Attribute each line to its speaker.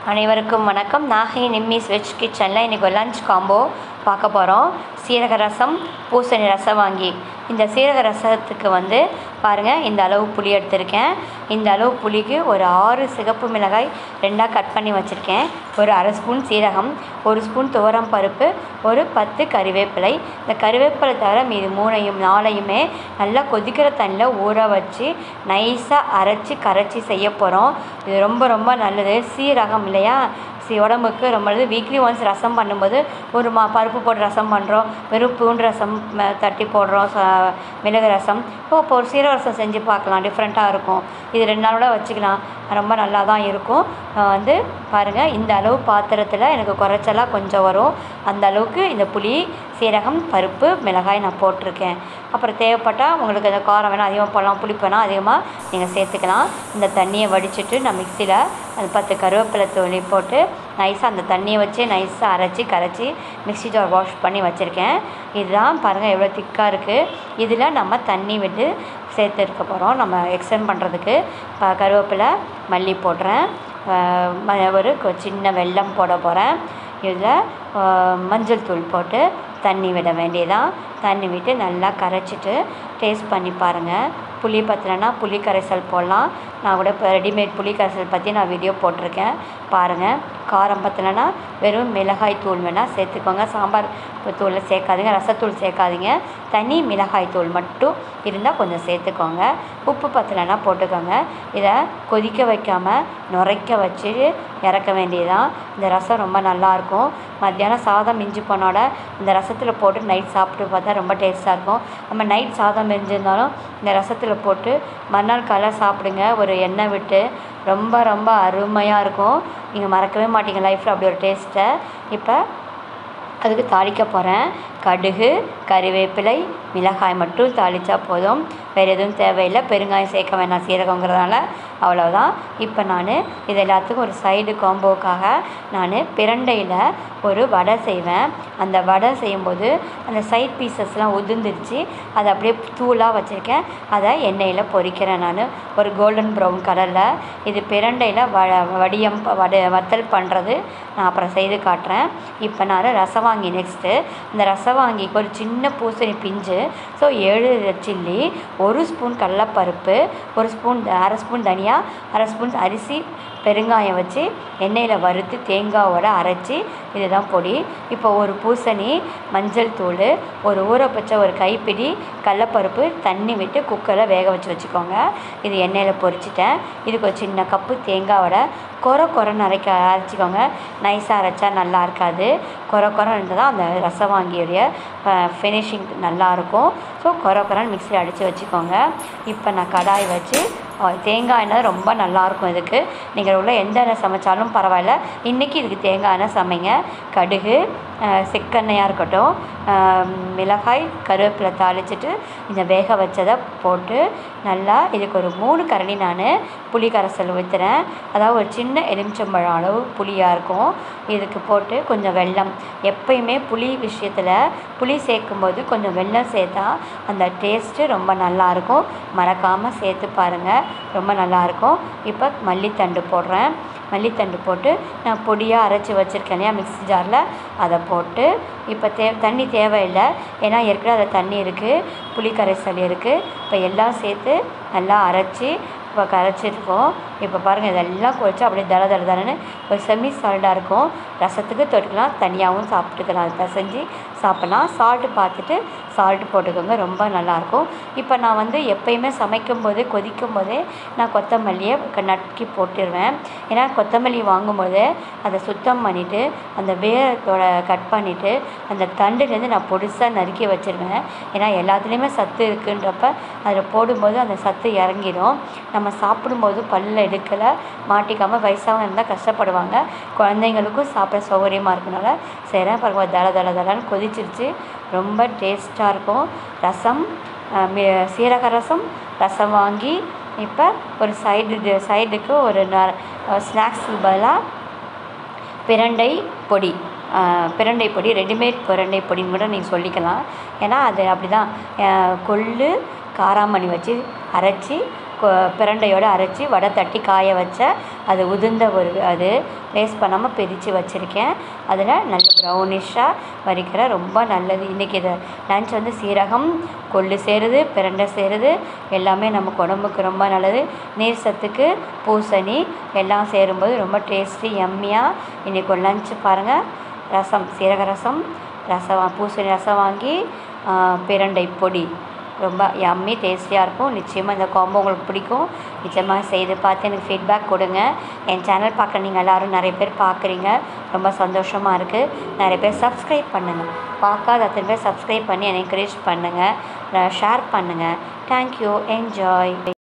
Speaker 1: அனைவருக்கும் வணக்கம் நாகை நிம்மிஸ் வெஜ் கிச்சனில் இன்றைக்கி ஒரு லஞ்ச் காம்போ பார்க்க போகிறோம் சீரக ரசம் பூசணி ரசம் வாங்கி இந்த சீரக ரசத்துக்கு வந்து பாருங்கள் இந்த அளவு புளி எடுத்திருக்கேன் இந்த அளவு புளிக்கு ஒரு ஆறு சிகப்பு மிளகாய் ரெண்டாக கட் பண்ணி வச்சுருக்கேன் ஒரு அரை ஸ்பூன் சீரகம் ஒரு ஸ்பூன் துவரம் பருப்பு ஒரு பத்து கறிவேப்பிலை இந்த கறிவேப்பிலை தவிர மீது மூணையும் நாளையுமே நல்லா கொதிக்கிற தண்ணியில் ஊற வச்சு நைஸாக அரைச்சி கரைச்சி செய்ய போகிறோம் இது ரொம்ப ரொம்ப நல்லது சீரகம் இல்லையா சி உடம்புக்கு ரொம்ப நல்லது வீக்லி ஒன்ஸ் ரசம் பண்ணும்போது ஒரு மா பருப்பு போட்டு ரசம் பண்ணுறோம் வெறும் பூண்டு ரசம் ம- தட்டி போடுறோம் ச மிளகு ரசம் இப்போ இப்போ ஒரு சீரக ரசம் செஞ்சு பார்க்கலாம் டிஃப்ரெண்ட்டாக இருக்கும் இது ரெண்டு நாளோட வச்சுக்கலாம் ரொம்ப நல்லா தான் இருக்கும் நான் வந்து பாருங்கள் இந்த அளவு பாத்திரத்தில் எனக்கு குறைச்சலாக கொஞ்சம் வரும் அந்த அளவுக்கு இந்த புளி சீரகம் பருப்பு மிளகாய் நான் போட்டிருக்கேன் அப்புறம் தேவைப்பட்டால் உங்களுக்கு அந்த காரம் வேணால் அதிகமாக போடலாம் புளிப்பு வேணால் அதிகமாக நீங்கள் சேர்த்துக்கலாம் இந்த தண்ணியை வடிச்சிட்டு நான் மிக்சியில் அந்த பத்து கருவேப்பிலை தூளி போட்டு நைஸாக அந்த தண்ணியை வச்சு நைஸாக அரைச்சி கரைச்சி மிக்ஸி ஜார் வாஷ் பண்ணி வச்சுருக்கேன் இதுதான் பாருங்கள் எவ்வளோ திக்காக இருக்குது இதில் நம்ம தண்ணி விட்டு சேர்த்து இருக்க போகிறோம் நம்ம எக்ஸ்டெண்ட் பண்ணுறதுக்கு ப கருவேப்பிலை மல்லி போடுறேன் அஹ் ம- ஒரு கொ- சின்ன வெல்லம் போட போகிறேன் இதில் மஞ்சள் தூள் போட்டு தண்ணி விட வேண்டியதான் தண்ணி விட்டு நல்லா கரைச்சிட்டு டேஸ்ட் பண்ணி பாருங்கள் புளி பத்தலைன்னா புளி கரைசல் போடலாம் நான் கூட இப்போ ரெடிமேட் புளி கரைசல் பற்றி நான் வீடியோ போட்டிருக்கேன் பாருங்கள் காரம் பத்தலைன்னா வெறும் மிளகாய் தூள் வேணால் சேர்த்துக்கோங்க சாம்பார் தூளில் சேர்க்காதீங்க ரசத்தூள் சேர்க்காதீங்க தனி மிளகாய் தூள் மட்டும் இருந்தால் கொஞ்சம் சேர்த்துக்கோங்க உப்பு பத்தலைன்னா போட்டுக்கோங்க இதை கொதிக்க வைக்காமல் நுரைக்க வச்சு இறக்க வேண்டியதான் இந்த ரசம் ரொம்ப நல்லாயிருக்கும் மத்தியானம் சாதம் மிஞ்சி போனோட இந்த ரசத்தில் போட்டு நைட் சாப்பிட்டு பார்த்தா ரொம்ப டேஸ்ட்டாக இருக்கும் நம்ம நைட் சாதம் மிஞ்சிருந்தாலும் இந்த ரசத்தில் போட்டு மறுநாள் காலை சாப்பிடுங்க ஒரு எண்ணெய் விட்டு ரொம்ப ரொம்ப அருமையாக இருக்கும் நீங்கள் மறக்கவே மாட்டீங்க லைஃப்பில் அப்படி ஒரு டேஸ்ட்டை இப்போ அதுக்கு தாளிக்க போகிறேன் கடுகு கறிவேப்பிலை மிளகாய் மட்டும் தாளித்தா போதும் வேறு எதுவும் தேவையில்லை பெருங்காயம் சேர்க்க வேணாம் சீரகங்கிறதுனால அவ்வளோதான் இப்போ நான் இது எல்லாத்துக்கும் ஒரு சைடு காம்போக்காக நான் பிரண்டையில் ஒரு வடை செய்வேன் அந்த வடை செய்யும்போது அந்த சைட் பீசஸ்லாம் உதிர்ந்துருச்சு அதை அப்படியே தூளாக வச்சுருக்கேன் அதை எண்ணெயில் பொரிக்கிறேன் நான் ஒரு கோல்டன் ப்ரௌன் கலரில் இது பிரண்டையில் வ வடியம் வட வத்தல் பண்ணுறது நான் அப்புறம் செய்து காட்டுறேன் இப்போ நான் ரசவாங்கி நெக்ஸ்ட்டு இந்த ரசவாங்கிக்கு ஒரு சின்ன பூசணி பிஞ்சு ஸோ ஏழு சில்லி ஒரு ஸ்பூன் கடலப்பருப்பு ஒரு ஸ்பூன் அரை ஸ்பூன் தனியா அரை ஸ்பூன் அரிசி பெருங்காயம் வச்சு எண்ணெயில் வறுத்து தேங்காவோட அரைச்சி இதுதான் பொடி இப்போ ஒரு பூசணி மஞ்சள் தூள் ஒரு ஊற வச்ச ஒரு கைப்பிடி கடலப்பருப்பு தண்ணி விட்டு குக்கரில் வேக வச்சு வச்சுக்கோங்க இது எண்ணெயில் பொரிச்சிட்டேன் இதுக்கு ஒரு சின்ன கப்பு தேங்காவோட கொர கொரன்னு அரைக்க அரைச்சிக்கோங்க நைஸாக அரைச்சா நல்லா இருக்காது கொர கொரன்னு தான் அந்த ரசவாங்கியுடைய ஃபினிஷிங் நல்லாயிருக்கும் ஸோ கொர கொரன்னு மிக்ஸியில் அடித்து வச்சுக்கோங்க இப்போ நான் கடாய் வச்சு அஹ், தேங்காய் எண்ணெய் ரொம்ப நல்லாயிருக்கும் இதுக்கு நீங்கள் உள்ள எந்த எண்ணெய் சமைச்சாலும் பரவாயில்ல இன்றைக்கி இதுக்கு தேங்காய் எண்ணெய் சமைங்க கடுகு அஹ், செக்கெண்ணெயாக இருக்கட்டும் அஹ், மிளகாய் கருவேப்பிலை தாளிச்சிட்டு இந்த வேக வச்சதை போட்டு நல்லா இதுக்கு ஒரு மூணு கரண்டி நான் புளி கரைசல் ஊற்றுறேன் அதாவது ஒரு சின்ன எலுமிச்சம்பழம் அளவு புளியாக இருக்கும் இதுக்கு போட்டு கொஞ்சம் வெல்லம் எப்பயுமே புளி விஷயத்தில் புளி சேர்க்கும்போது கொஞ்சம் வெல்லம் சேர்த்தா அந்த டேஸ்ட்டு ரொம்ப நல்லாயிருக்கும் மறக்காமல் சேர்த்து பாருங்கள் ரொம்ப நல்லாயிருக்கும் இப்போ மல்லித்தண்டு போடுறேன் மல்லித்தண்டு போட்டு நான் பொடியாக அரைச்சி வச்சுருக்கேன் இல்லையா மிக்ஸி ஜாரில் அதை போட்டு இப்போ தே தண்ணி தேவையில்லை ஏன்னா ஏற்கனவே அதில் தண்ணி இருக்குது புளி கரைசல் இருக்குது இப்போ எல்லாம் சேர்த்து நல்லா அரைச்சி இப்போ கரைச்சிருக்கோம் இப்போ பாருங்கள் இதெல்லாம் குழச்சி அப்படியே தர தர தரன்னு ஒரு செமி சால்ட்டாக இருக்கும் ரசத்துக்கு தொட்டுக்கலாம் தனியாகவும் சாப்பிட்டுக்கலாம் அதை பிசைஞ்சு சாப்பிட்லாம் சால்ட்டு பார்த்துட்டு சால்ட்டு போட்டுக்கோங்க ரொம்ப நல்லாயிருக்கும் இப்போ நான் வந்து எப்பயுமே சமைக்கும் போது கொதிக்கும் போதே நான் கொத்தமல்லியை க- நறுக்கி போட்டுருவேன் ஏன்னா கொத்தமல்லி வாங்கும்போது அதை சுத்தம் பண்ணிவிட்டு அந்த வேரத்தோட கட் பண்ணிவிட்டு அந்த தண்டுலேருந்து நான் பொடிசாக நறுக்கி வச்சிருவேன் ஏன்னா எல்லாத்துலேயுமே சத்து இருக்குன்றப்ப அதில் போடும்போது அந்த சத்து இறங்கிடும் நம்ம சாப்பிடும்போது பல்லில் எடுக்கலை மாட்டிக்காமல் வயசாகவும் இருந்தால் கஷ்டப்படுவாங்க குழந்தைங்களுக்கும் சாப்பிட சௌகரியமாக இருக்கனால செய்கிறேன் பாருங்க தள தள தளன்னு கொதிச்சிருச்சு ரொம்ப டேஸ்ட்டாக இருக்கும் ரசம் அஹ், மி- சீரக ரசம் ரசம் வாங்கி இப்போ ஒரு சைடு சைடுக்கு ஒரு ஸ்நாக்ஸுக்கு பதிலாக பிரண்டை பொடி ஆஹ், பிரண்டை பொடி ரெடிமேட் பிரண்டை பொடின்னு கூட நீங்கள் சொல்லிக்கலாம் ஏன்னா அது அப்படி தான் கொள்ளு காராமணி வச்சு அரைச்சி கொ- பிரண்டையோடு அரைச்சி வடை தட்டி காய வச்ச அது உதிர்ந்த ஒரு அது வேஸ்ட் பண்ணாமல் பிரித்து வச்சுருக்கேன் அதில் நல்ல ப்ரௌனிஷாக வரிக்கிற ரொம்ப நல்லது இன்றைக்கி இதை லஞ்ச் வந்து சீரகம் கொள்ளு சேருது பிரண்டை சேருது எல்லாமே நமக்கு உடம்புக்கு ரொம்ப நல்லது நீர் சத்துக்கு பூசணி எல்லாம் சேரும்போது ரொம்ப டேஸ்டி எம்மியாக இன்றைக்கி ஒரு லஞ்சு பாருங்கள் ரசம் சீரக ரசம் ரசம் வா- பூசணி ரசம் வாங்கி ஆ, பிரண்டை பொடி ரொம்ப யம்மி டேஸ்டியாக இருக்கும் நிச்சயமாக இந்த காம்போ உங்களுக்கு பிடிக்கும் நிச்சயமாக செய்து பார்த்து எனக்கு ஃபீட்பேக் கொடுங்க என் சேனல் பார்க்குற நீங்கள் எல்லோரும் நிறைய பேர் பார்க்குறீங்க ரொம்ப சந்தோஷமாக இருக்குது நிறைய பேர் சப்ஸ்கிரைப் பண்ணுங்கள் பார்க்காத அத்தனை பேர் சப்ஸ்கிரைப் பண்ணி என்னை என்கரேஜ் பண்ணுங்கள் ஷேர் பண்ணுங்கள் தேங்க்யூ என்ஜாய்